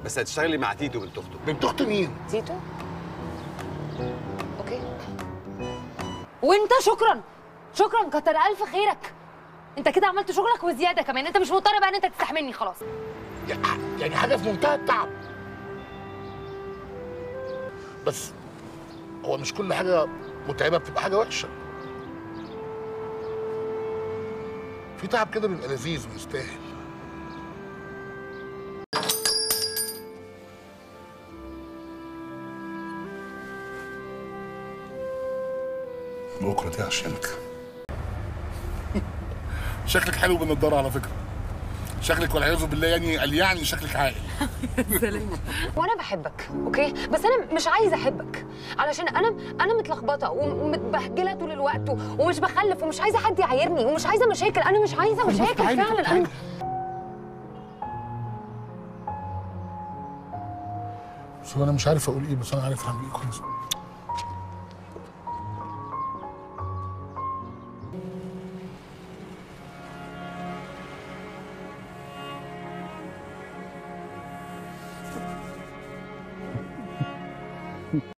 بس هتشتغلي مع تيتو بنت اخته بنت اخت مين؟ تيتو اوكي وانت شكرا شكرا كتر الف خيرك انت كده عملت شغلك وزياده كمان انت مش مضطر بقى ان انت تستحملني خلاص يعني حاجه في منتهى التعب بس هو مش كل حاجه متعبه بتبقى حاجه وحشه في تعب كده بيبقى لذيذ ويستاهل بكره دي عشانك شكلك حلو بالنضاره على فكره شكلك والعياذ بالله يعني قال يعني شكلك عاقل وانا بحبك اوكي بس انا مش عايزه احبك علشان انا انا متلخبطه ومتبهدله طول الوقت و- ومش بخلف ومش عايزه حد يعايرني ومش عايزه مشاكل انا مش عايزه مشاكل تعالي، فعلا تعالي. انا بس هو انا مش عارف اقول ايه بس انا عارف اعمل ايه كويس